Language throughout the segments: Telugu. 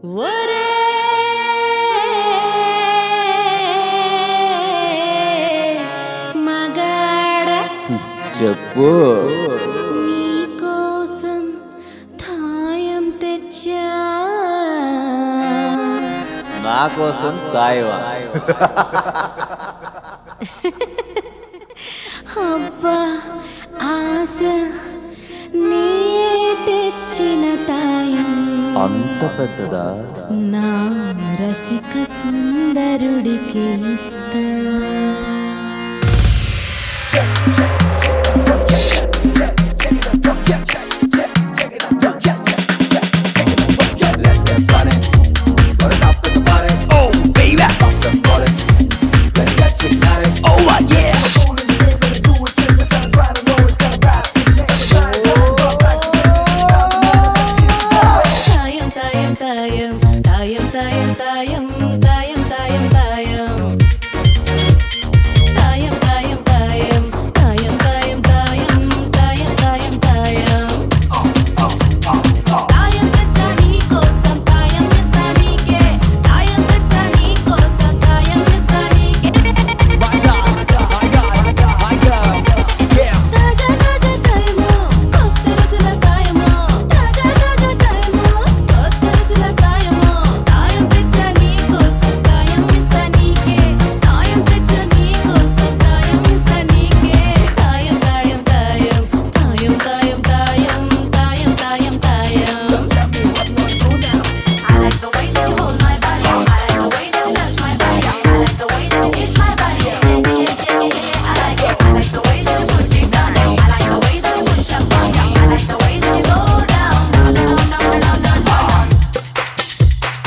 ఒరే మగాడ చెప్పు నీకోసం థాయం తెచ్చా నా కోసం తాయివా అబ్బా ఆశ నీ తెచ్చిన తాయం అంత పెద్దదా నా రసిక సుందరుడికి ఇస్తా తాయం తాయం తాయం తాయం తాయం తాయం తాయం తాయం తాయం తాయం తాయం తాయం తాయం తాయం తాయం తాయం తాయం తాయం తాయం తెచ్చా నీకోసం తాయం ఇస్తా నీకే తాయం తెచ్చా నీకోసం తాయం ఇస్తా నీకే తాజా తాజా తాయము కొత్త రుచుల తాయము తాజా తాజా తాయము కొత్త రుచుల తాయము తాయం తెచ్చా నీకోసం తాయం ఇస్తా నీకే తాయం తెచ్చా నీకోసం తాయం ఇస్తా నీకే తాయం తాయం తాయం తాయం తాయం తాయం తాయం తాయం తాయం I like the way that you hold my body. I like the way that you touch my body. I like the way that you kiss my body. Yeah, yeah, yeah, yeah. I like it. I like the way that you put it down. I like the way that you push up on me. I like the way that you go down, down, down, down, down, down, down.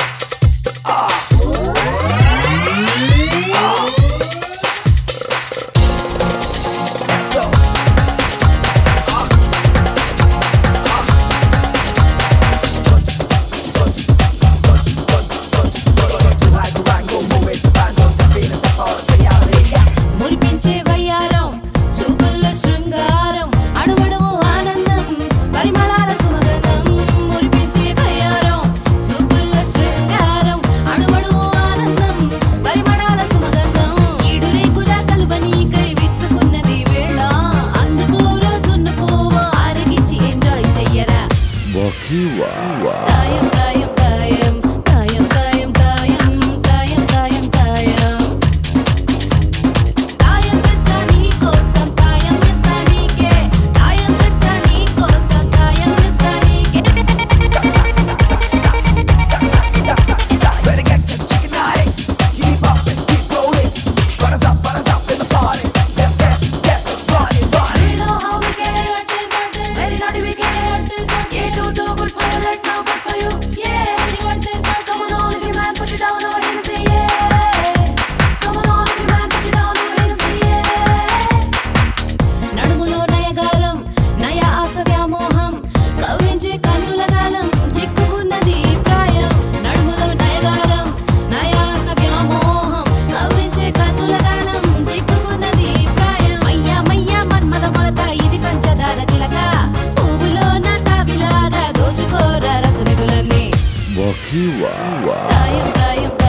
మురిపించే వయ్యారం చూపుల్లో శృంగారం అణువణువు ఆనందం పరిమళాల సుమగంధం మురిపించే వయ్యారం చూపుల్లో శృంగారం అణువణువు ఆనందం పరిమళాల సుమగంధం ఈడు రేకుల కలువనీకై విచ్చుకున్నది వేళ అందుకు రోజున్నుకోవా ఆరగించి ఎంజాయ్ చెయ్యరా తాయం తాయం తాయం తాయం తాయం తాయం తాయం తాయం తాయం తాయం తెచ్చా నీకోసం తాయం ఇస్తా నీకే తాయం తెచ్చా నీకోసం తాయం ఇస్తా నీకే We know how we get it, got it, got it. Very naughty, we get it, got it, got it. Yeah, do, do, good for you, like now, good for you. Yeah, we got it, got it. Come on, all of you, man, put it down, over here and say yeah. Come on, all of you, man, put it down, over here and say yeah. నడుములో నయగారం నయ ఆశ వ్యామోహం కవ్వించే కన్నుల గాలం చిక్కుకున్నది ప్రాయం నడుములో నయగారం నయ ఆశ వ్యామోహం కవ్వించే కన్నుల గాలం చిక్కుకున్నది ప్రాయం మయ్యా మయ్యా మన్మద మొలక ఇది పంచదార చిలక పువ్వులో నా తాబిలాగా దోచుకోరా రసనిధులన్నీ తాయం తాయం